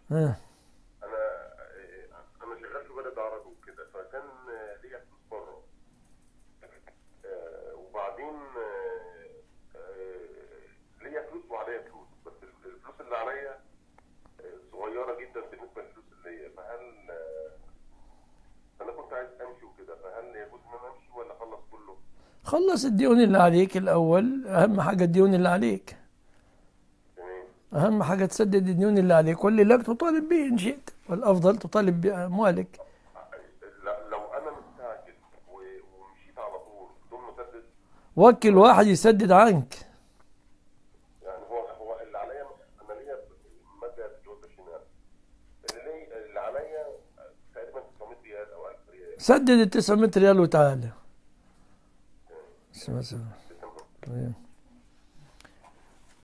ها انا انا شغال في بلد عربي وكده فكان ليا فلوس بره آه، وبعدين آه، آه، ليا فلوس وعليا فلوس بس الفلوس اللي عليا آه، صغيره جدا بالنسبه للفلوس اللي ليا فهل آه، انا كنت عايز امشي وكده فهل يجوز ان انا امشي ولا اخلص كله؟ خلص الديون اللي عليك الأول أهم حاجة الديون اللي عليك تمام أهم حاجة تسدد الديون اللي عليك واللي لك تطالب به إن شئت والأفضل تطالب بأموالك لا- لو انا مستعجل و- ومشيت على طول بدون مسدد وكل واحد يسدد عنك يعني هو هو اللي عليا انا ليا ماده بتقول 20000 اللي لي اللي عليا تقريبا 900 ريال او 1000 ريال سدد ال 900 ريال وتعالى بس مثلا تمام. طيب.